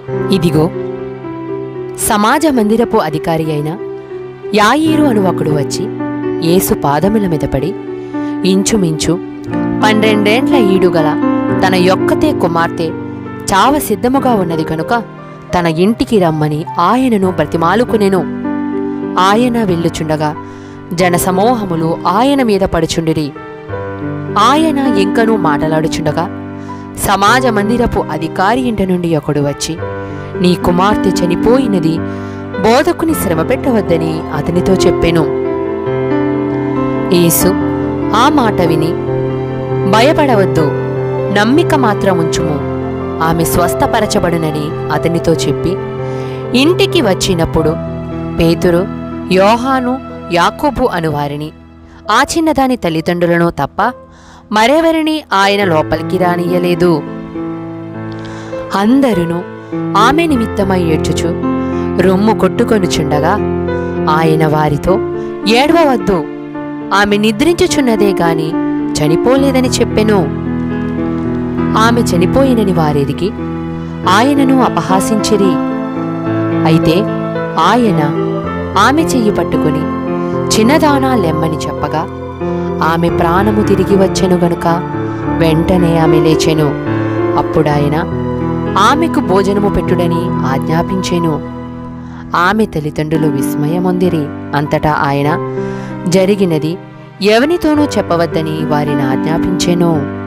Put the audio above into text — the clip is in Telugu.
ఇదిగో సమాజ మందిరపు అధికారి అయిన యాయీరు అను ఒకడు వచ్చి యేసు పాదముల మీద పడి ఇంచుమించు పన్నెండేండ్ల ఈడుగల తన యొక్కతే కుమార్తె చావ సిద్ధముగా ఉన్నది కనుక తన ఇంటికి రమ్మని ఆయనను బ్రతిమాలుకునెను ఆయన వెళ్ళుచుండగా జనసమూహములు ఆయన మీద పడుచుండిరి ఆయన ఇంకనూ మాటలాడుచుండగా సమాజ మందిరపు అధికారి ఇంట నుండి ఒకడు వచ్చి నీ కుమార్తె చనిపోయినది బోధకుని శ్రమ పెట్టవద్దని అతనితో చెప్పెను యేసు ఆ మాట విని భయపడవద్దు నమ్మిక మాత్రం ఉంచుము ఆమె స్వస్థపరచబడునని అతనితో చెప్పి ఇంటికి వచ్చినప్పుడు పేతురు యోహాను యాకోబు అను వారిని ఆ చిన్నదాని తల్లిదండ్రులను తప్ప మరెవరిని ఆయన లోపలికి రానియ్యలేదు అందరును ఆమె నిమిత్తమై ఏడ్చుచు రొమ్ము కొట్టుకొనుచుండగా ఆయన వారితో ఏడవవద్దు ఆమె నిద్రించుచున్నదే గాని చనిపోలేదని చెప్పెను ఆమె చనిపోయినని వారెదిగి ఆయనను అపహాసించిరి అయితే ఆయన ఆమె చెయ్యి పట్టుకుని చిన్నదానా లెమ్మని చెప్పగా ఆమె ప్రాణము తిరిగి వచ్చెను గనుక వెంటనే ఆమె లేచెను అప్పుడాయన ఆమెకు భోజనము పెట్టుడని ఆజ్ఞాపించెను ఆమె తల్లిదండ్రులు విస్మయమొందిరి అంతటా ఆయన జరిగినది ఎవనితోనూ చెప్పవద్దని వారిని ఆజ్ఞాపించెను